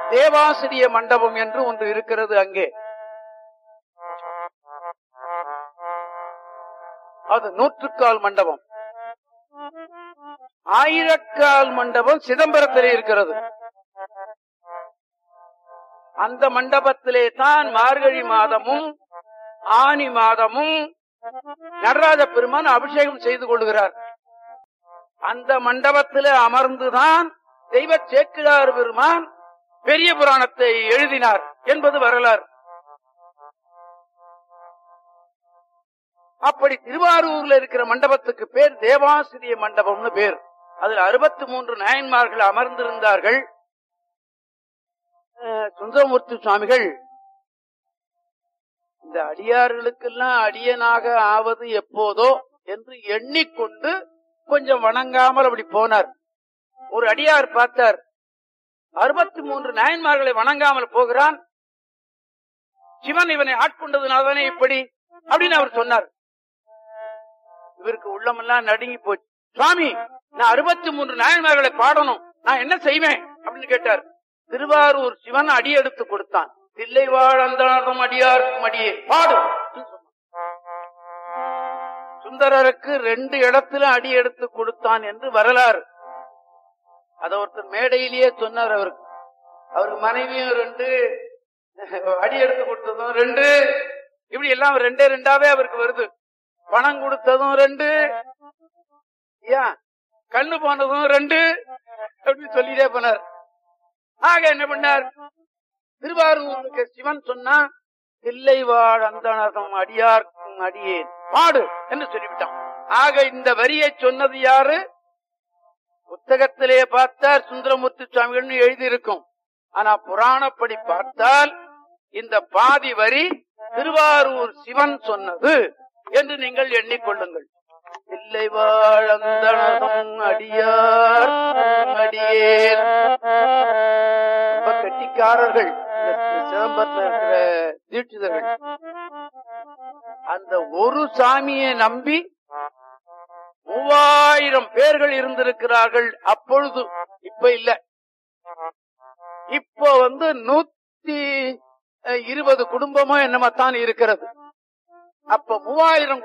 தேவாசிரிய மண்டபம் என்று ஒன்று இருக்கிறது அங்கே அது நூற்றுக்கால் மண்டபம் ஆயிரக்கால் மண்டபம் சிதம்பரத்திலே இருக்கிறது அந்த மண்டபத்திலே தான் மார்கழி மாதமும் ஆனி மாதமும் நடராஜ பெருமான் அபிஷேகம் செய்து கொள்கிறார் அந்த மண்டபத்திலே அமர்ந்துதான் தெய்வ சேக்கிழார் பெருமான் பெரிய புராணத்தை எழுதினார் என்பது வரலாறு அப்படி திருவாரூர்ல இருக்கிற மண்டபத்துக்கு பேர் தேவாசிரிய மண்டபம்னு பேர் அதுல அறுபத்தி மூன்று நாயன்மார்கள் அமர்ந்திருந்தார்கள் அஹ், சுந்தரமூர்த்தி சுவாமிகள் இந்த அடியார்களுக்கெல்லாம் அடியனாக ஆவது எப்போதோ என்று எண்ணிக்கொண்டு கொஞ்சம் வணங்காமல் அப்படி போனார் ஒரு அடியார் பார்த்தார் அறுபத்தி மூன்று நாயன்மார்களை வணங்காமல் போகிறான் சிவன் இவனை ஆட்கொண்டதுனால்தானே இப்படி அப்படின்னு அவர் சொன்னார் இவருக்கு உள்ளமெல்லாம் நடுங்கி போச்சு சுவாமி நான் அறுபத்தி மூன்று நாயன்மார்களை பாடணும் நான் என்ன செய்வேன் அப்படின்னு கேட்டார் திருவாரூர் சிவன் அடி எடுத்து கொடுத்தான் தில்லை வாழ்ந்தனதும் அடியார்க்கும் அடியே பாடு சுந்தரருக்கு ரெண்டு இடத்துல அடி எடுத்து கொடுத்தான் என்று வரலாறு அத ஒருத்தர் மேடையிலேயே சொன்னார் அவருக்கு அவருக்கு மனைவியும் ரெண்டு அடி எடுத்து கொடுத்ததும் ரெண்டு இப்படி எல்லாம் ரெண்டே ரெண்டாவே அவருக்கு வருது பணம் கொடுத்ததும் ரெண்டு ஏன் கண்ணு போனதும் ரெண்டு அப்படின்னு சொல்லிட்டே போனார் ஆக என்ன பண்ணார் திருவாரூருக்கு சிவன் சொன்னா தில்லை வாழ் அந்தனதம் அடியார்க்கும் அடியேன் பாடு என்று சொல்லிவிட்டான் ஆக இந்த வரியை சொன்னது யாரு புத்தகத்திலே பார்த்தார் சுந்தரமூர்த்தி சுவாமிகள் எழுதியிருக்கும் ஆனா புராணப்படி பார்த்தால் இந்த பாதி வரி திருவாரூர் சிவன் சொன்னது என்று நீங்கள் எண்ணிக்கொள்ளுங்கள் இல்லை வாழந்தனதும் அடியார் அடியேன் ரொம்ப கெட்டிக்காரர்கள் இந்த சிதம்பரத்தில் இருக்கிற தீட்சிதர்கள் அந்த ஒரு சாமியை நம்பி மூவாயிரம் பேர்கள் இருந்திருக்கிறார்கள் அப்பொழுது இப்ப இல்ல இப்போ வந்து நூத்தி அஹ், இருபது குடும்பமோ என்னமோ தான் இருக்கிறது அப்ப மூவாயிரம்